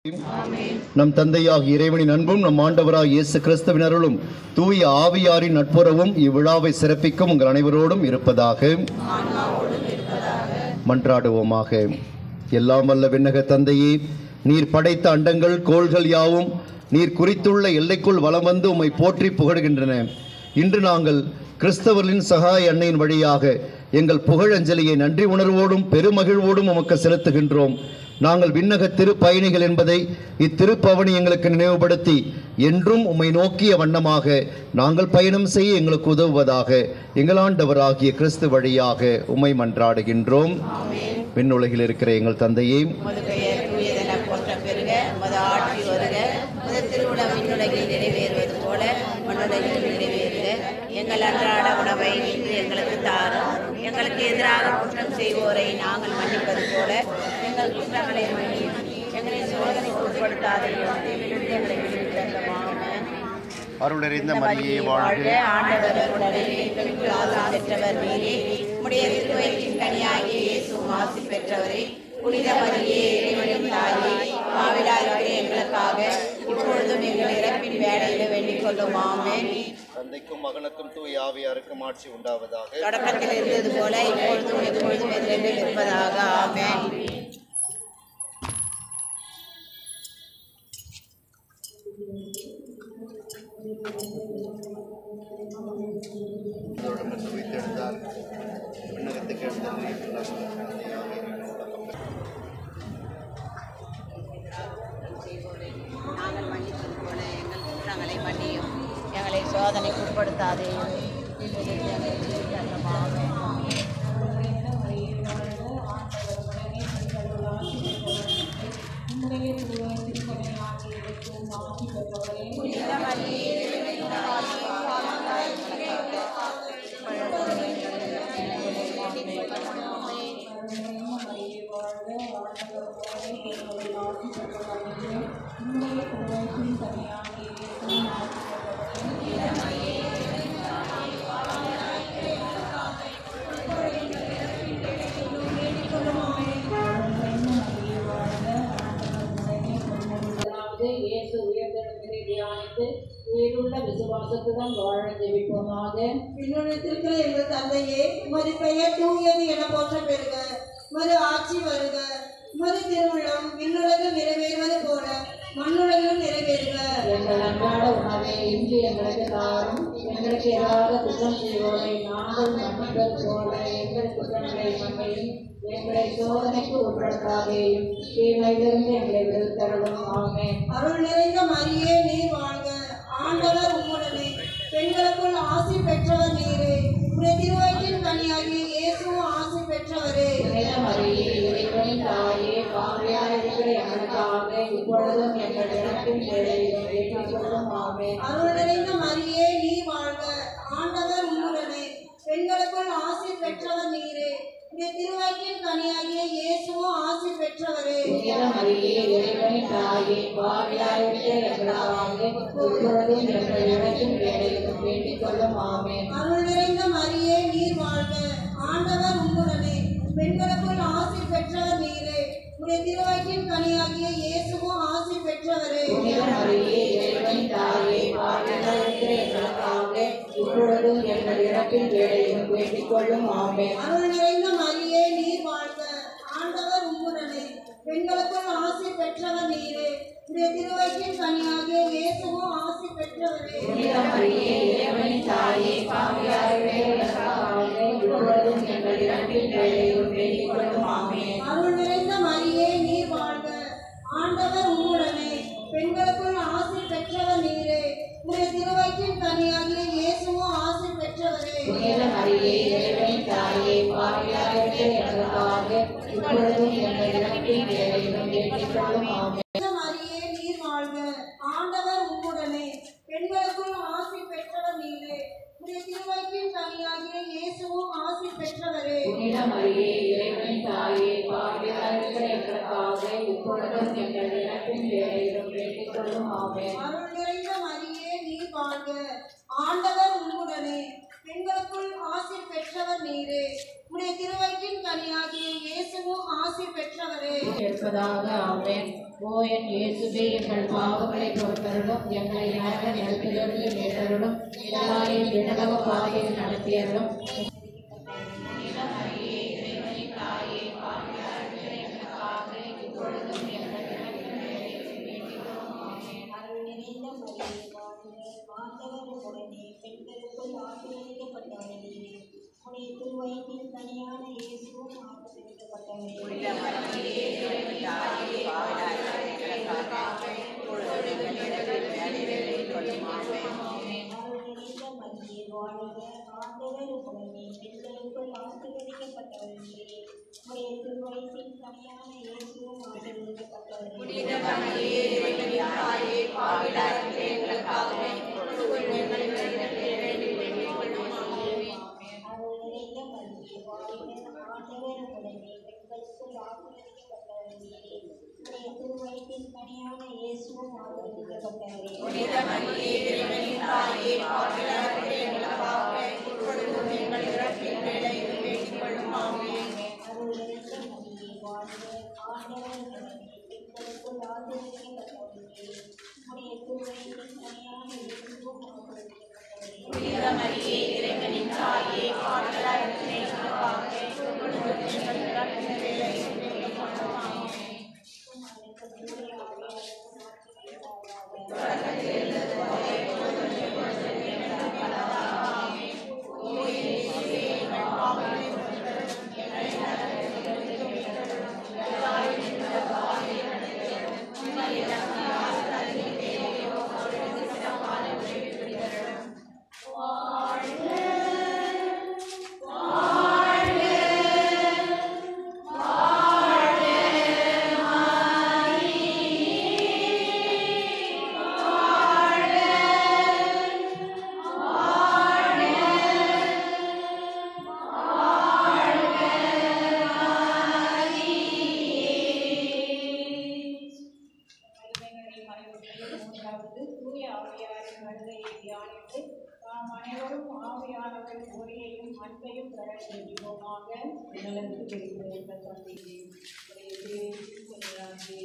நம் தந்தையாகிய இறைவனின் அன்பும் நம் ஆண்டவராக இயேசு கிறிஸ்துவின் அருளும் தூய ஆவியாரின் நட்புறவும் இவ்விழாவை சிறப்பிக்கும் உங்கள் அனைவரோடும் இருப்பதாக மன்றாடுவோமாக எல்லாம் வல்ல விண்ணக தந்தையே நீர் படைத்த அண்டங்கள் கோள்கள் யாவும் நீர் குறித்துள்ள எல்லைக்குள் வலம் வந்து உம்மை போற்றி புகழ்கின்றன இன்று நாங்கள் கிறிஸ்தவர்களின் சகாய அன்னையின் வழியாக எங்கள் புகழஞ்சலியை நன்றி உணர்வோடும் பெருமகிழ்வோடும் உமக்கு செலுத்துகின்றோம் நாங்கள் விண்ணக திருப்பயணிகள் என்பதை இத்திருப்பவனி எங்களுக்கு நினைவுபடுத்தி என்றும் உம்மை நோக்கிய வண்ணமாக நாங்கள் பயணம் செய்ய எங்களுக்கு உதவுவதாக எங்களாண்டவராகிய கிறிஸ்து வழியாக உம்மை மன்றாடுகின்றோம் விண்ணுலகில் இருக்கிற எங்கள் தந்தையே உமது பெயர் தூயதென போற்ற பெருக உமது ஆட்சி வருக உமது திருவிழம் விண்ணுலகில் நிறைவேறுவது போல மண்ணுலகில் நிறைவேறுக எங்கள் அன்றாட உணவை இன்று எங்களுக்கு தாரும் எங்களுக்கு எதிராக குற்றம் செய்வோரை நாங்கள் மன்னிப்பது போல எங்கள் குற்றங்களை மன்னியும் எங்களை சோதனைக்கு உட்படுத்தாதையும் தீமையிலிருந்து எங்களை விடுவித்தரலாம் அருளறிந்த மரியே வாழ்க ஆண்டவர் உடனே பெண்களுக்கு ஆசான் பெற்றவர் நீரே உடைய திருவயிற்றின் கனியாகிய இயேசு ஆசி பெற்றவரே புனித மரியே இறைவனின் தாயே மாவிலாருடைய எங்களுக்காக இப்பொழுதும் எங்கள் இறப்பின் வேலையில வேண்டிக் கொள்ளும் ஆமென் தந்தைக்கும் மகனுக்கும் தூய ஆவியாருக்கும் ஆட்சி உண்டாவதாக தொடக்கத்தில் இருந்தது போல இப்பொழுதும் எப்பொழுதும் என்றென்றும் இருப்பதாக ஆமென் வைத்தெடுத்தார் விண்ணகத்துக்கு நாங்கள் மன்னிப்பது போல எங்கள் குற்றங்களை மன்னியும் எங்களை சோதனைக்கு உட்படுத்தாதேயும் தீமையிலிருந்து எங்களை விடுவித்தரலாம். ஆமென். அதாவது இயேசு உயர்த்தெழுந்ததை தியானித்து உயிருள்ள விசுவாசத்துடன் வாழ ஜெபிப்போமாக விண்ணுலகத்திற்கிற எங்கள் தந்தையே உமது பெயர் தூயது என போற்ற பெறுக உமது ஆட்சி வருக உமது திருவுள்ளம் விண்ணுலகில் நிறைவேறுவது போல மண்ணுலகிலும் நிறைவேறுக எங்கள் அன்றாட உணவை இன்று எங்களுக்கு தாரும் எங்களுக்கு எதிராக குற்றம் செய்வோரை நாங்கள் மன்னிப்பது போல எங்கள் குற்றங்களை மன்னியும் எங்களை சோதனைக்கு உட்படுத்தாதேயும் தீமையிலிருந்து எங்களை விடுவித்தரலும் ஆமென் அருள் நிறைந்த மரியே நீர் வாழ்க ஆண்டவர் உம்முடனே பெண்களுக்குள் ஆசி பெற்றவர் நீரே உடைய திருவயிற்றின் கனியாகிய இயேசுவும் ஆசி பெற்றவரே புனித மரியே இறைவனின் தாயே பாவியாக இருக்கிற எங்களுக்காக இப்பொழுதும் எங்கள் இறப்பின் வேளையிலும் வேண்டிக் கொள்ளும் ஆமென் அருள் நிறைந்த மரியே நீர் வாழ்க ஆண்டவர் உம்முடனே பெண்களுக்குள் ஆசி பெற்றவர் நீரே உடைய திருவயிற்றின் கனியாகிய இயேசுவும் ஆசி பெற்றவரே புனித மரியே இறைவனின் தாயே பாவியாக இருக்கிற எங்களுக்காக இப்பொழுதும் எங்கள் இறப்பின் வேளையிலும் வேண்டிக் கொள்ளும் ஆமென் அருள் நிறைந்த மரியே நீர் வாழ்க ஆண்டவர் உம்முடனே பெண்களுக்குள் ஆசி பெற்றவர் நீரே உடைய திருவயிற்றின் கனியாகிய இயேசுவும் ஆசி பெற்றவரே புனித மரியே இறைவனின் தாயே பாவியாக இருக்கிற எங்களுக்காக இப்பொழுதும் எங்கள் இறப்பின் வேளையிலும் வேண்டிக் கொள்ளும் ஆமென் அருள் நிறைந்த மரியே நீர் வாழ்க ஆண்டவர் உம்முடனே பெண்களுக்குள் ஆசி பெற்றவர் நீரே உடைய திருவயிற்றின் கனியாகிய இயேசுவும் ஆசி பெற்றவரே புனித மரியே இறைவனின் தாயே பாவியாக இருக்கிற எங்களுக்காக இப்பொழுதும் எங்கள் இறப்பின் வேளையிலும் வேண்டிக் கொள்ளும் ஆமென் அருள் நிறைந்த மரியே நீர் வாழ்க ஆண்டவர் உம்முடனே பெண்களுக்குள் ஆசி பெற்றவர் நீரே உடைய திருவயிற்றின் கனியாகிய இயேசுவும் ஆசி பெற்றவரே புனித மரியே இறைவனின் தாயே பாவியாக இருக்கிற எங்களுக்காக இப்பொழுதும் எங்கள் இறப்பின் வேளையிலும் வேண்டிக் கொள்ளும் ஆமென் புனித மரியே நீர் வாழ்க ஆண்டவர் உம்முடனே பெண்களுக்குள் ஆசி பெற்றவர் நீரே உடைய திருவயிற்றின் கனியாகிய இயேசுவும் ஆசி பெற்றவரே புனித மரியே இறைவனின் தாயே பாவியாக இருக்கிற எங்களுக்காக இப்பொழுதும் எங்கள் இறப்பின் வேளையிலும் வேண்டிக் கொள்ளும் ஆமென் அருள் நிறைந்த மரியே நீர் வாழ்க ஆண்டவர் உம்முடனே பெண்களுக்குள் ஆசி பெற்றவர் நீரே உடைய திருவயிற்றின் கனியாகிய இயேசுவும் ஆசி பெற்றவரே பெற்றவரே கேட்பதாக ஆமென் ஓ என் இயேசுவே எங்கள் பாவங்களை பொறுத்தருளும் எங்களை நரக நெருப்பிலிருந்து மீட்டருளும் எல்லாரையும் விண்ணக பாதையில் நடத்தியருளும் அருள் நிறைந்த மரியே வாழ்க ஆண்டவர் உடனே பெண்களுக்குள் ஆசீர்வதிக்கப்பட்டவரே உடைய திருவயிற்றில் கனியான இயேசுவும் ஆசீர்வதிக்கப்பட்டவரே அருள் நிறைந்த மரியே வாழ்க ஆண்டவர் உடனே பெண்களுக்குள் ஆசீர்வதிக்கப்பட்டவரே உடைய திருவயிற்றில் கனியான இயேசுவும் ஆசீர்வதிக்கப்பட்டவரே அருள் நிறைந்த மரியே வாழ்க ஆண்டவர் உடனே பெண்களுக்குள் ஆசீர்வதிக்கப்பட்டவரே உடைய திருவயிற்றில் கனியான இயேசுவும் ஆசீர்வதிக்கப்பட்டவரே அருள் நிறைந்த மரியே வாழ்க ஆண்டவர் உடனே பெண்களுக்குள் ஆசீர்வதிக்கப்பட்டவரே உடைய திருவயிற்றில் கனியான இயேசுவும் ஆசீர்வதிக்கப்பட்டவரே மூன்றாவது தூய ஆவியாரின் வருகையை தியானித்து நாம் அனைவரும் ஆவியானவரின் ஒளியையும் அன்பையும் பெற வேண்டுவோமாக நிலந்து கிடைக்கிற தந்தையே உடைய பேரில் கொண்டாந்தே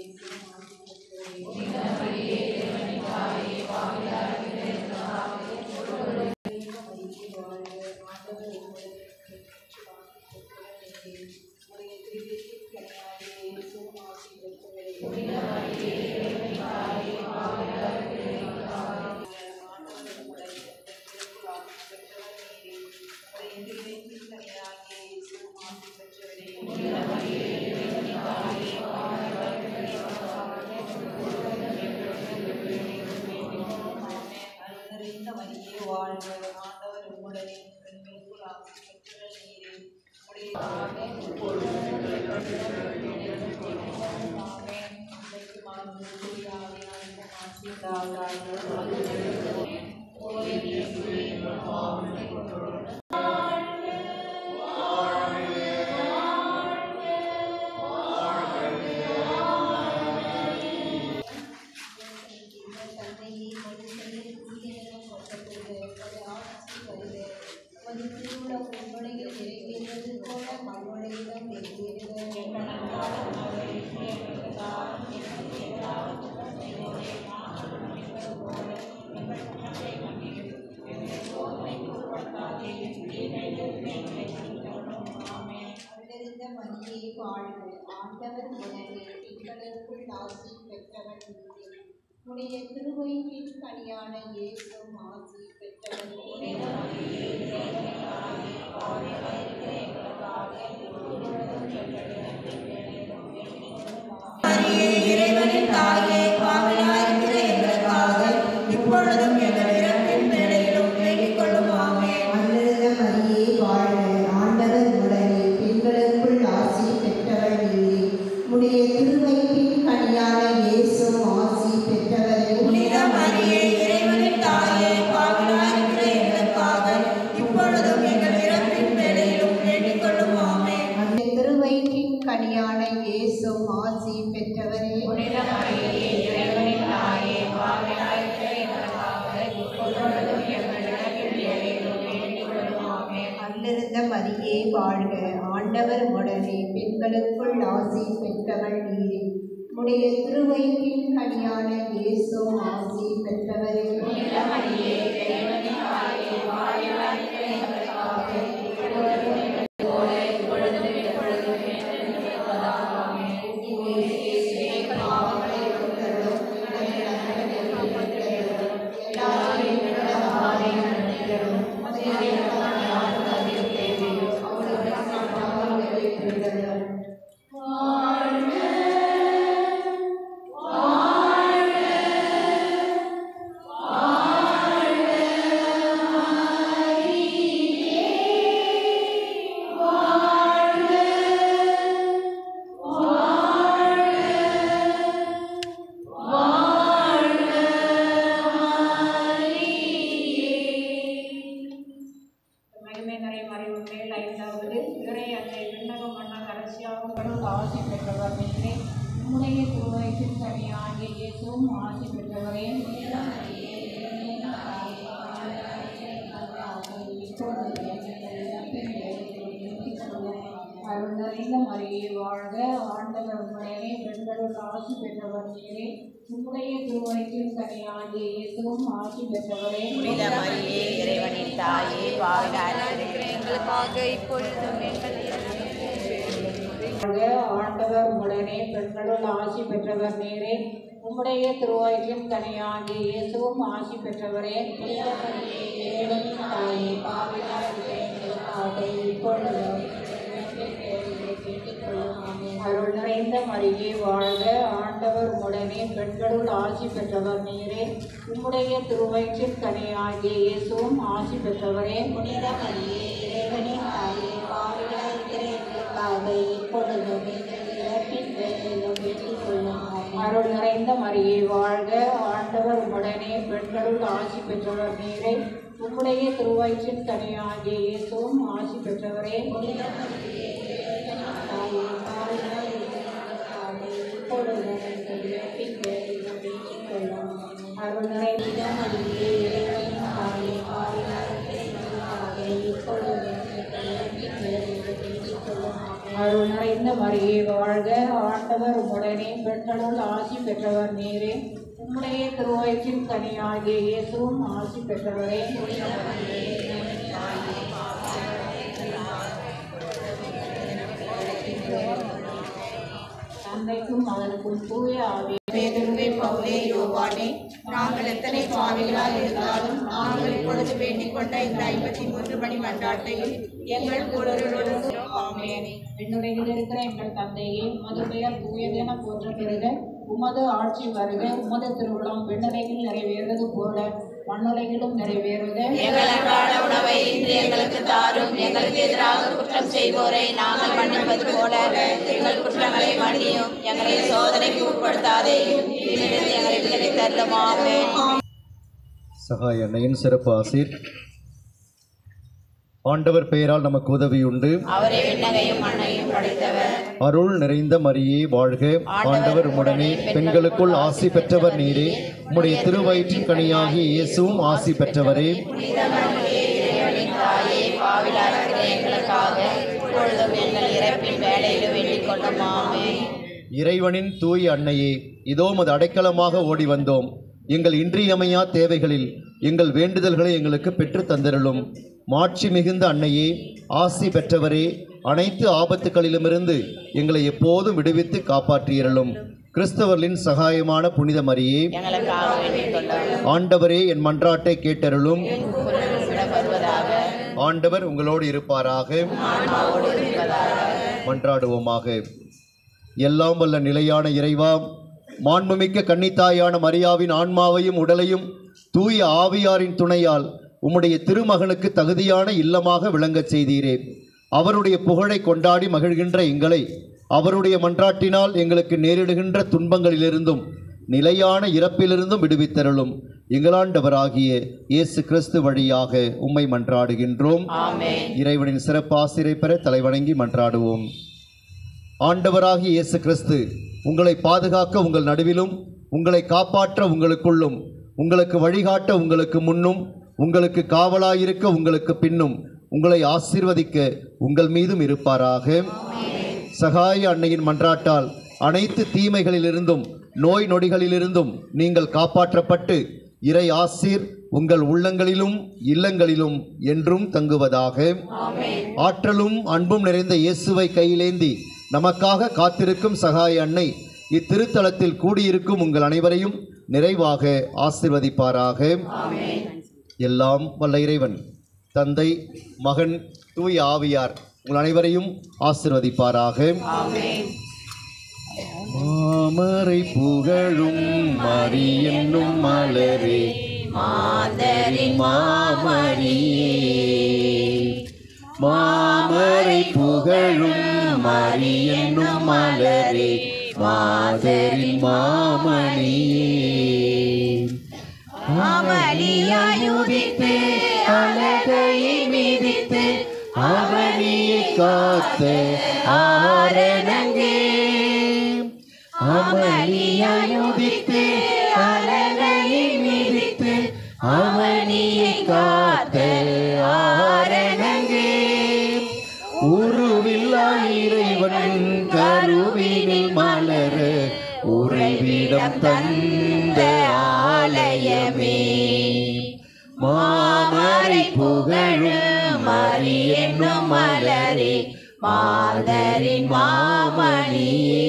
நிறைந்த மரியே வாழ்க ஆண்டவர் உம்முடனே பெண்களுக்குள் ஆசி பெற்ற நீரே உடைய ஆமென். ஆமென். இன்றைக்கு மாறும் தூய ஆவியானவரின் ஆசி உண்டாவதாக. தந்தையை மனுஷனின் தூயனிடம் கொட்டப்படுக அது ஆட்சி வருக அது திருவிழா உங்களுடைய நிறைவேறுவது போல மண்ணுடையிடம் நிறைவேறுக அருளிருந்த மரியே வாழ்க ஆண்டவர் உடனே எங்களுக்குள் ஆசி பெற்றவன் நீரே உடைய திருவயிற்றின் கனியான இயேசும் ஆசி பெற்றவர் இறைவனின் தாயே பாவிலாயிருக்கிற எங்களுக்காக இப்பொழுதும் எங்கள் இறப்பின் வேளையிலும் வேண்டிக் கொள்ளும் ஆமென் அன்றிருந்த மரியே வாழ்க ஆண்டவர் உடனே பெண்களுக்குள் ஆசி பெற்றவள் நீரே உடைய திருவயிற்றின் கனியான இயேசும் ஆசி பெற்றவரே புனித மரியே இறைவனின் தாயே பாவிலாயிருக்கிற எங்களுக்காக இப்பொழுதும் எங்கள் இறப்பின் வேளையிலும் வேண்டிக் கொள்ளும் ஆமென் அந்த திருவயிற்றின் கனியான இயேசும் ஆசி பெற்றவரே அன்றிருந்த மரியே வாழ்க ஆண்டவர் உடனே பெண்களுக்குள் ஆசி பெற்ற பெற்றவள் நீரே உடைய திருவயிற்றின் கனியான இயேசு ஆசி பெற்றவரே மகிமை நிறை மறைவு மேல் ஐந்தாவது இறை அன்னை விண்ணகம் மன்ன கரசியாகவும் கடவுள் ஆசி பெற்றவர் நீரே உம்முடைய திருவயசின் கனியாகிய இயேசுவும் ஆசி பெற்றவரே அருள் நிறைந்த மரியே வாழ்க ஆண்டவர் உடனே பெண்களுள் ஆசி பெற்றவர் நீரே உம்முடைய திருவயசின் கனியாகிய இயேசுவும் ஆசி பெற்றவரே புனித மரியே இறைவனின் தாயே பாவிலாய் இருக்கிற எங்களுக்காக இப்பொழுதும் எங்கள் வாழ்க, ஆண்டவர் உடனே பெண்களுள் ஆசி பெற்றவர் நீரே உம்முடைய திருவாயிலின் கனியாகிய இயேசுவும் ஆசி பெற்றவரே இறைவனின் தாயே, பாவிகளாய் இருக்கிற எங்களுக்காக இப்பொழுதும் அருள் நிறைந்த மரியே வாழ்க ஆண்டவர் உடனே பெண்களுள் ஆசி பெற்றவர் நீரே உம்முடைய திருவயிற்றின் கனியாகிய இயேசுவும் ஆசி பெற்றவரே புனித மரியே இறைவனின் தாயே பாவிகளாய் இருக்கிற எங்களுக்காக இப்பொழுதும் எங்கள் இறப்பின் வேளையிலும் வேண்டிக் கொள்ளும் அருள் நிறைந்த மரியே வாழ்க ஆண்டவர் உடனே பெண்களுள் ஆசி பெற்றவர் நீரே உம்முடைய திருவயிற்றின் கனியாகிய இயேசுவும் ஆசி பெற்றவரே புனித மரியே தாயே, பாவிகளாய் இருக்கிற எங்களுக்காக இப்பொழுதும் எங்கள் இறப்பின் வேளையிலும் வேண்டிக் கொள்ளும் அருள் நிறைந்த மரியே இறைவனின் தாயே பாவிகளாய் இருக்கிற எங்களுக்காக இப்பொழுதும் எங்கள் இறப்பின் வேளையிலும் வேண்டிக் கொள்ளும் அருள் நிறைந்த மரியே வாழ்க ஆண்டவர் உடனே பெண்களுள் ஆசி பெற்றவர் நீரே உம்முடைய திருவயிற்றின் கனியாகிய இயேசுவும் ஆசி பெற்றவரே தந்தைக்கும் மகனுக்கும் தூய ஆவி பேருவே பவுலே யோவானே நாங்கள் எத்தனை பாவிகளாய் இருந்தாலும் நாங்கள் இப்பொழுது வேண்டிக் கொண்ட இந்த ஐம்பத்தி மூன்று மணி மன்றாட்டையில் எங்கள் குரலோடு ஆமேனே விண்ணுலகில் இருக்கிற எங்கள் தந்தையே உமது பெயர் தூயதென போற்ற பெறுக உமது ஆட்சி வருக உமது திருவிழம் விண்ணுலகில் நிறைவேறுவது போல மண்ணுலகிலும் நிறைவேறுக எங்கள் அன்றாட உணவை இன்று எங்களுக்கு தாரும் எங்களுக்கு எதிராக குற்றம் செய்வோரை நாங்கள் மன்னிப்பது போல எங்கள் குற்றங்களை மன்னியும் எங்களை சோதனைக்கு உட்படுத்தாதேயும் தீமையிலிருந்து எங்களை விலகி தருமாமே சகாய அன்னையின் சிறப்பு ஆசீர் ஆண்டவர் பெயரால் நமக்கு உதவியுண்டு அவரை விண்ணகையும் மண்ணையும் படைத்தவர் அருள் நிறைந்த மரியே வாழ்க ஆண்டவர் உம்முடனே பெண்களுக்குள் ஆசி பெற்றவர் நீரே உம்முடைய திருவயிற்றின் கனியாகிய இயேசுவும் ஆசி பெற்றவரே இறைவனின் தாயே பாவிலாயிருக்கிற எங்களுக்காக இப்பொழுதும் எங்கள் இறப்பின் வேலையிலும் வேண்டிக் கொள்ளுமாமே இறைவனின் தூய் அன்னையே இதோ உமது அடைக்கலமாக ஓடி வந்தோம் எங்கள் இன்றியமையா தேவைகளில் எங்கள் வேண்டுதல்களை எங்களுக்கு பெற்றுத் தந்திரலும் மாட்சி மிகுந்த அன்னையே ஆசி பெற்றவரே அனைத்து ஆபத்துகளிலுமிருந்து எங்களை எப்போதும் விடுவித்து காப்பாற்றியறலும் கிறிஸ்தவர்களின் சகாயமான புனித மரியே எங்களுக்காக வேண்டிக் கொள்ளும் ஆண்டவரே என் மன்றாட்டை கேட்டருளும் வருவதாக ஆண்டவர் உங்களோடு இருப்பாராக மன்றாடுவோமாக எல்லாம் வல்ல நிலையான இறைவா மாண்புமிக்க கன்னித்தாயான மரியாவின் ஆன்மாவையும் உடலையும் தூய ஆவியாரின் துணையால் உம்முடைய திருமகனுக்கு தகுதியான இல்லமாக விளங்கச் செய்தீரே அவருடைய புகழை கொண்டாடி மகிழ்கின்ற எங்களை அவருடைய மன்றாட்டினால் எங்களுக்கு நேரிடுகின்ற துன்பங்களிலிருந்தும் நிலையான இறப்பிலிருந்தும் விடுவித்தருளும் எங்களாண்டவராகிய இயேசு கிறிஸ்து வழியாக உம்மை மன்றாடுகின்றோம் ஆமென் இறைவனின் சிறப்பு ஆசிரை பெற தலைவணங்கி மன்றாடுவோம் ஆண்டவராகிய இயேசு கிறிஸ்து உங்களை பாதுகாக்க உங்கள் நடுவிலும் உங்களை காப்பாற்ற உங்களுக்குள்ளும் உங்களுக்கு வழிகாட்ட உங்களுக்கு முன்னும் உங்களுக்கு காவலாயிருக்க உங்களுக்கு பின்னும் உங்களை ஆசீர்வதிக்க உங்கள் மீதும் இருப்பாராக சகாய அன்னையின் மன்றாட்டால் அனைத்து தீமைகளிலிருந்தும் நோய் நொடிகளிலிருந்தும் நீங்கள் காப்பாற்றப்பட்டு இறை ஆசீர் உங்கள் உள்ளங்களிலும் இல்லங்களிலும் என்றும் தங்குவதாக ஆற்றலும் அன்பும் நிறைந்த இயேசுவை கையிலேந்தி நமக்காக காத்திருக்கும் சகாய அன்னை இத்திருத்தலத்தில் கூடியிருக்கும் உங்கள் அனைவரையும் நிறைவாக ஆசிர்வதிப்பாராக எல்லாம் வல்ல இறைவன் தந்தை மகன் தூய ஆவியார் உங்கள் அனைவரையும் ஆசிர்வதிப்பாராக மாமரை புகழும் மரி என்னும் மலரே மாதரின் மாமரியே மாமரை புகழும் மரி என்னும் மலரே மாதரின் மாமணியே அமளியாயுதித்து அழகை மிதித்து அவனியை காத்த ஆரணங்கே அமளியாயுதித்து அழகை மிதித்து அவனியை காத்த ஆரணங்கே உருவில்லா இறைவன் கருவினில் மலர உறைவிடம் தந்த ஆலயமே மாமரை புகழும் மரி என்னும் மலரே மாதரின் மாமணியே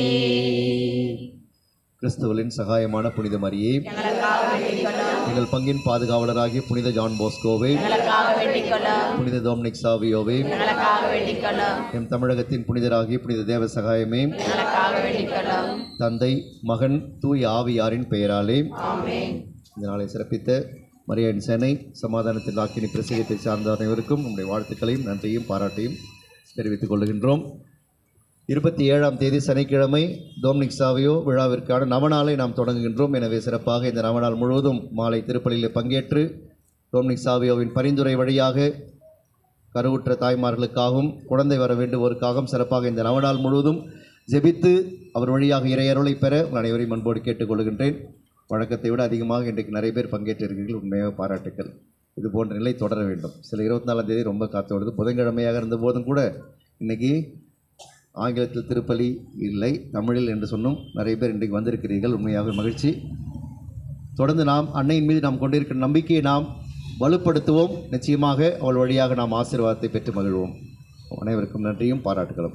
கிறிஸ்துவலின் சகாயமான புனித மரியே எங்கள் பங்கின் பாதுகாவலராகிய புனித ஜான் போஸ்கோவே புனித டொமினிக் சாவியோவே எம் தமிழகத்தின் புனிதராகிய புனித தேவ சகாயமே தந்தை மகன் தூய் ஆவியாரின் பெயராலே இந்த நாளை சிறப்பித்த மரியாயின் சேனை சமாதானத்தின் வாக்கினி பிரசங்கத்தை சார்ந்த அனைவருக்கும் நம்முடைய வாழ்த்துக்களையும் நன்றியும் பாராட்டையும் தெரிவித்துக் கொள்கின்றோம் இருபத்தி ஏழாம் தேதி சனிக்கிழமை டோம்னிக் சாவியோ விழாவிற்கான நவநாளை நாம் தொடங்குகின்றோம் எனவே சிறப்பாக இந்த நவநாள் முழுவதும் மாலை திருப்பலியில் பங்கேற்று டோம்னிக் சாவியோவின் பரிந்துரை வழியாக கருவுற்ற தாய்மார்களுக்காகவும் குழந்தை வர வேண்டுவோருக்காகவும் சிறப்பாக இந்த நவநாள் முழுவதும் ஜெபித்து அவர் வழியாக இறையருளை பெற உங்கள் அனைவரையும் அன்போடு கேட்டுக்கொள்கின்றேன் வழக்கத்தை விட அதிகமாக இன்றைக்கு நிறைய பேர் பங்கேற்றிருக்கிறீர்கள் உண்மையாக பாராட்டுக்கள் இது போன்ற நிலை தொடர வேண்டும் சில இருபத்தி நாலாம் தேதி ரொம்ப காத்து வருது புதன்கிழமையாக இருந்த போதும் கூட இன்னைக்கு ஆங்கிலத்தில் திருப்பலி இல்லை தமிழில் என்று சொன்னும் நிறைய பேர் இன்றைக்கு வந்திருக்கிறீர்கள் உண்மையாக மகிழ்ச்சி தொடர்ந்து நாம் அன்னையின் மீது நாம் கொண்டிருக்கிற நம்பிக்கையை நாம் வலுப்படுத்துவோம் நிச்சயமாக அவள் வழியாக நாம் ஆசீர்வாதத்தை பெற்று மகிழ்வோம் அனைவருக்கும் நன்றியும் பாராட்டுகளும்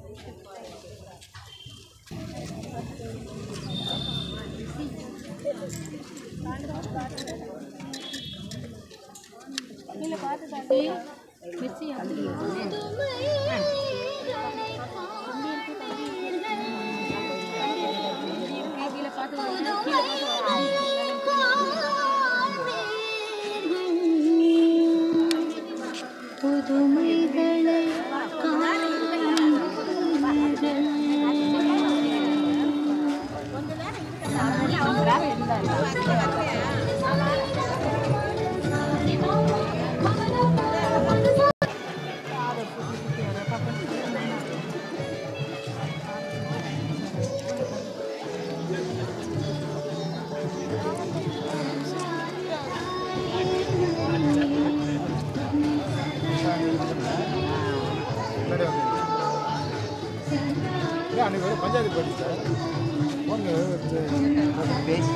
புதுமைகளை அன்னைக்கு பஞ்சாயத்து போயிடுச்சு சார்